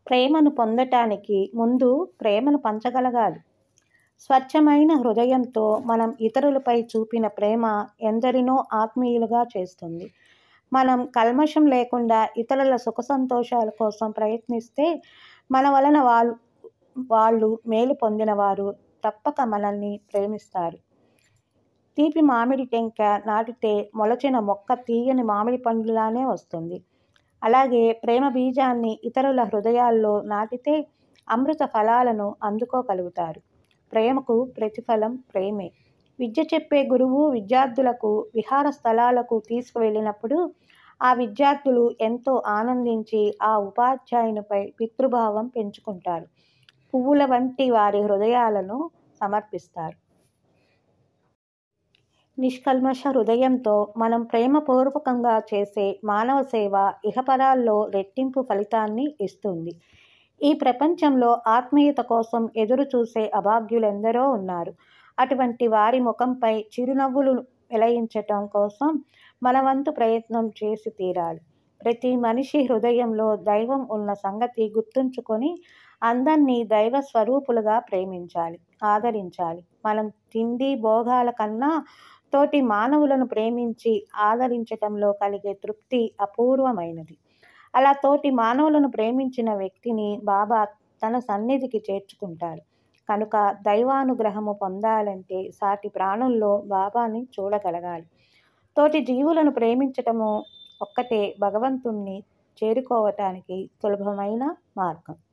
ప్రేమను పొందటానికి ముందు ప్రేమను పంచగలగాలి స్వచ్ఛమైన హృదయంతో మనం ఇతరులపై చూపిన ప్రేమ ఎందరినో ఆత్మీయులుగా చేస్తుంది మనం కల్మషం లేకుండా ఇతరుల సుఖ సంతోషాల కోసం ప్రయత్నిస్తే మన వలన వాళ్ళు వాళ్ళు మేలు పొందినవారు తప్పక మనల్ని ప్రేమిస్తారు తీపి మామిడి టెంక నాటితే మొలచిన మొక్క తీయని మామిడి పండులానే వస్తుంది అలాగే ప్రేమ బీజాన్ని ఇతరుల హృదయాల్లో నాటితే అమృత ఫలాలను అందుకోగలుగుతారు ప్రేమకు ప్రతిఫలం ప్రేమే విద్య చెప్పే గురువు విద్యార్థులకు విహార స్థలాలకు తీసుకువెళ్ళినప్పుడు ఆ విద్యార్థులు ఎంతో ఆనందించి ఆ ఉపాధ్యాయునిపై పితృభావం పెంచుకుంటారు పువ్వుల వంటి వారి హృదయాలను సమర్పిస్తారు నిష్కల్మష హృదయంతో మనం ప్రేమపూర్వకంగా చేసే మానవ సేవ ఇహపరాల్లో రెట్టింపు ఫలితాన్ని ఇస్తుంది ఈ ప్రపంచంలో ఆత్మీయత కోసం ఎదురు చూసే అభాగ్యులెందరో ఉన్నారు అటువంటి వారి ముఖంపై చిరునవ్వులు వెలయించటం కోసం మన వంతు ప్రయత్నం చేసి తీరాలి ప్రతి మనిషి హృదయంలో దైవం ఉన్న సంగతి గుర్తుంచుకొని అందరినీ దైవ స్వరూపులుగా ప్రేమించాలి ఆదరించాలి మనం తిండి భోగాల కన్నా తోటి మానవులను ప్రేమించి ఆదరించటంలో కలిగే తృప్తి అపూర్వమైనది అలా తోటి మానవులను ప్రేమించిన వ్యక్తిని బాబా తన సన్నిధికి చేర్చుకుంటాడు కనుక దైవానుగ్రహము పొందాలంటే సాటి ప్రాణుల్లో బాబాని చూడగలగాలి తోటి జీవులను ప్రేమించటము ఒక్కటే భగవంతుణ్ణి చేరుకోవటానికి సులభమైన మార్గం